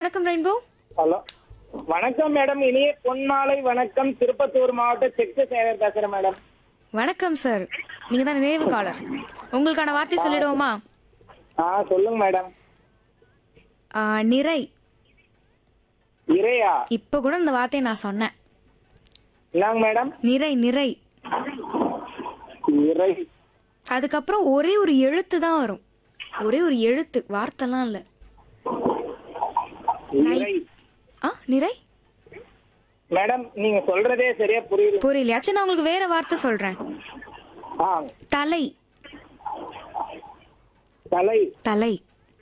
வணக்கம் rainbow hello வணக்கம் madam இனிய பொன்மாலை வணக்கம் திருப்பத்தூர் மாவட்ட செக்கு சேவர் பேசுறேன் மேடம் வணக்கம் சார் நீங்க தான் நினைவு காலர் உங்களுக்கான வார்த்தை சொல்லிடுவோமா ஆ சொல்லுங்க மேடம் ஆ, நிறை இறையா இப்ப கூட இந்த வார்த்தையை நான் சொன்னேன் என்னங்க மேடம் நிறை நிறை இறை அதுக்கப்புறம் ஒரே ஒரு எழுத்து தான் வரும் ஒரே ஒரு எழுத்து வார்த்தைலாம் இல்ல இறை ஆ நிறை மேடம் நீங்க சொல்றதே சரியா புரியல புரியலையா சரி நான் உங்களுக்கு வேற வார்த்தை சொல்றேன் ஆ தலை தலை தலை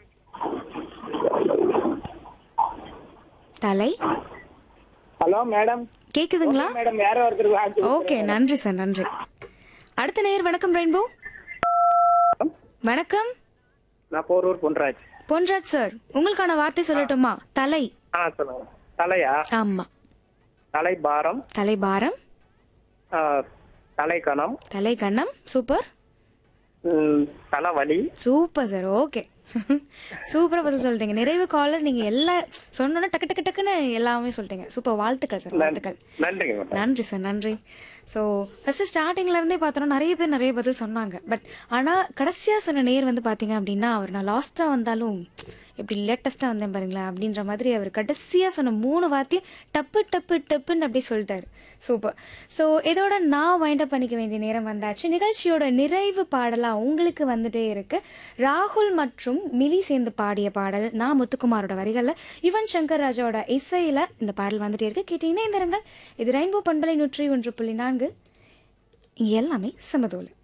தலை ஹலோ மேடம் கேக்குதுங்களா மேடம் வேற ஒருத்தர் வாங்கி ஓகே நன்றி சார் நன்றி அடுத்த நேயர் வணக்கம் ரெயின்போ வணக்கம் நான் போரூர் பொன்ராஜ் பொன்ராஜ் சார் உங்களுக்கான வார்த்தை சொல்லட்டுமா தலை ஆ சொல்லுங்க தலையா ஆமா தலை பாரம் தலைபாரம் தலை கணம் தலை கண்ணம் சூப்பர் தலைவலி சூப்பர் சார் ஓகே சூப்பரா பதில் சொல்லிட்டீங்க நிறைவு காலர் நீங்க எல்லா சொன்னோன்னே டக்கு டக்கு டக்குன்னு எல்லாமே சொல்லிட்டீங்க சூப்பர் வாழ்த்துக்கள் சார் வாழ்த்துக்கள் நன்றிங்க மேடம் நன்றி சார் நன்றி ஸோ ஃபர்ஸ்ட் ஸ்டார்டிங்ல இருந்தே பார்த்தோன்னா நிறைய பேர் நிறைய பதில் சொன்னாங்க பட் ஆனால் கடைசியாக சொன்ன நேர் வந்து பார்த்தீங்க அப்படின்னா அவர் நான் லாஸ்ட்டாக வந்தாலும் எப்படி லேட்டஸ்ட்டாக வந்தேன் பாருங்களேன் அப்படின்ற மாதிரி அவர் கடைசியாக சொன்ன மூணு வார்த்தையும் டப்பு டப்பு டப்புன்னு அப்படியே சொல்லிட்டாரு சூப்பர் ஸோ இதோட நான் வைண்ட் அப் பண்ணிக்க வேண்டிய நேரம் வந்தாச்சு நிகழ்ச்சியோட நிறைவு பாடலாக உங்களுக்கு வந்துட்டே இருக்கு ராகுல் மற்றும் மிலி சேர்ந்து பாடிய பாடல் நான் முத்துக்குமாரோட வரிகளில் யுவன் சங்கர் ராஜாவோட இசையில் இந்த பாடல் வந்துட்டே இருக்கு கேட்டீங்கன்னா இந்த இது ரெயின்போ பண்பலை நூற்றி ஒன்று புள்ளி நான்கு இங்க எல்லாமே சமதோல்